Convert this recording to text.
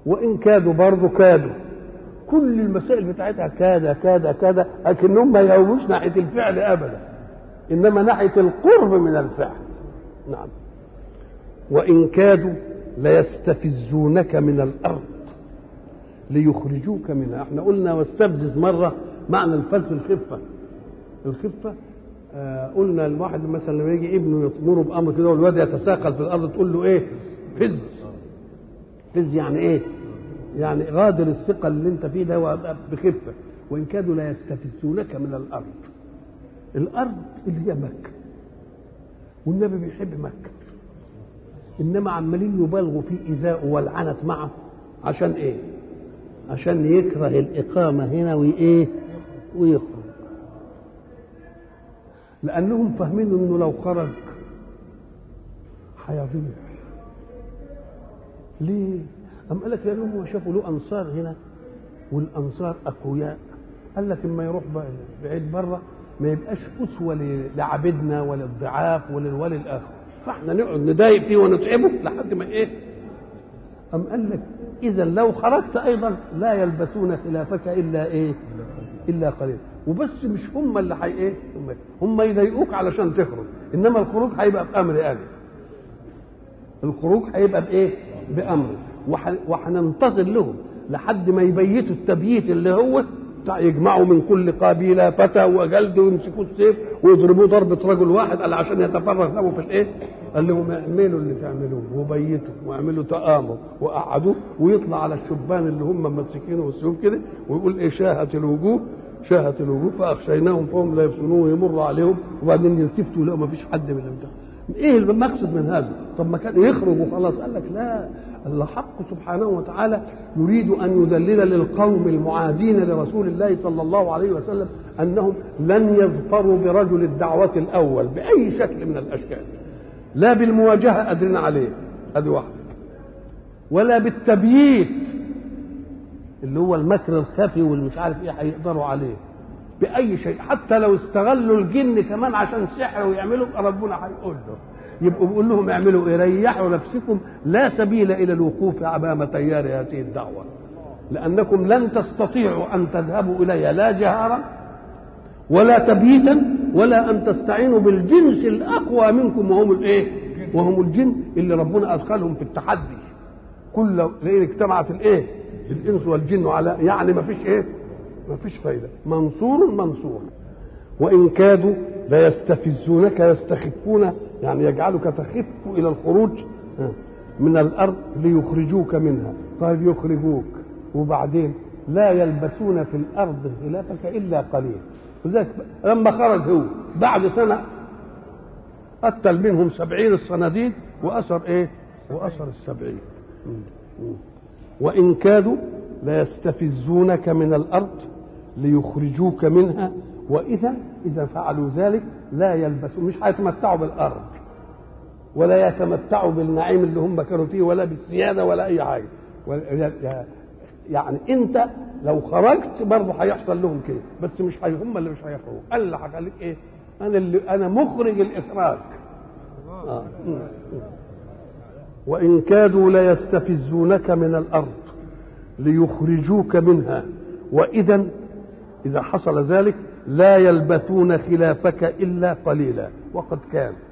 وان كادوا برضه كادوا كل المسائل بتاعتها كاد كاد كاد لكنهم ما يهوموش ناحيه الفعل ابدا انما ناحيه القرب من الفعل نعم وان كادوا ليستفزونك من الارض ليخرجوك منها احنا قلنا واستفزز مره معنى الفز الخفه الخفه آه قلنا الواحد مثلا لما يجي ابنه يطمره بامر كده والواد يتساقل في الارض تقول له ايه فز فز يعني ايه يعني غادر الثقه اللي انت فيه ده بخفه وان كادوا لا يستفزونك من الارض الارض اللي هي مكه والنبي بيحب مكه انما عمالين يبالغوا في ايذائه والعنت معه عشان ايه عشان يكره الاقامه هنا وايه ويخرج لانهم فاهمين انه لو خرج هيضيع ليه أم قال لك لأنهم شافوا له أنصار هنا والأنصار أقوياء قال لك اما يروح بعيد بره ما يبقاش أسوة لعبدنا ولا الضعاف ولا ولا الآخر فاحنا نقعد نضايق فيه ونتعبه لحد ما إيه أم قال لك إذا لو خرجت أيضا لا يلبسون خلافك إلا إيه إلا قليل وبس مش هم اللي حي إيه هم, هم يضايقوك علشان تخرج إنما الخروج هيبقى بأمر أنا الخروج هيبقى بإيه بأمر وهننتظر لهم لحد ما يبيتوا التبييت اللي هو بتاع يجمعوا من كل قبيله فتى وجلد ويمسكوا السيف ويضربوه ضربه رجل واحد قال عشان يتفرغ له في الايه؟ قال لهم اعملوا اللي تعملوه وبيتوا واعملوا تآمر وقعدوه ويطلع على الشبان اللي هم ماسكينه والسيوف كده ويقول ايه شاهت الوجوه شاهت الوجوه فاخشيناهم فهم لا يفتنون ويمر عليهم وبعدين يلتفتوا لقوا ما فيش حد من البتاع ايه المقصد من هذا؟ طب ما كان يخرج وخلاص قال لك لا الحق سبحانه وتعالى يريد ان يدلل للقوم المعادين لرسول الله صلى الله عليه وسلم انهم لن يظفروا برجل الدعوه الاول باي شكل من الاشكال لا بالمواجهه قادرين عليه ادي واحده ولا بالتبييت اللي هو المكر الخفي والمش عارف ايه هيقدروا عليه باي شيء حتى لو استغلوا الجن كمان عشان سحر ويعملوا ربنا هيقول له يبقوا بيقول لهم اعملوا ايه ريحوا نفسكم لا سبيل الى الوقوف امام تيار هذه الدعوه لانكم لن تستطيعوا ان تذهبوا اليها لا جهارا ولا تبييتا ولا ان تستعينوا بالجنس الاقوى منكم وهم الايه وهم الجن اللي ربنا ادخلهم في التحدي كل لئن اجتمعت الايه الانس والجن على يعني ما فيش ايه ما فيش فايده منصور منصور وان كادوا ليستفزونك يستخفون يعني يجعلك تخف الى الخروج من الارض ليخرجوك منها طيب يخرجوك وبعدين لا يلبسون في الارض خلافك الا قليل وذلك لما خرج هو بعد سنه قتل منهم سبعين الصناديد واثر ايه واثر السبعين وان كادوا ليستفزونك من الارض ليخرجوك منها واذا اذا فعلوا ذلك لا يلبسوا مش هيتمتعوا بالارض ولا يتمتعوا بالنعيم اللي هم كانوا فيه ولا بالسياده ولا اي حاجه يعني انت لو خرجت برضه هيحصل لهم كده بس مش هي هم اللي مش هيخرجوا انا اللي هخليك ايه انا اللي انا مخرج الاخراج آه. وان كادوا ليستفزونك من الارض ليخرجوك منها واذا اذا حصل ذلك لا يلبثون خلافك الا قليلا وقد كان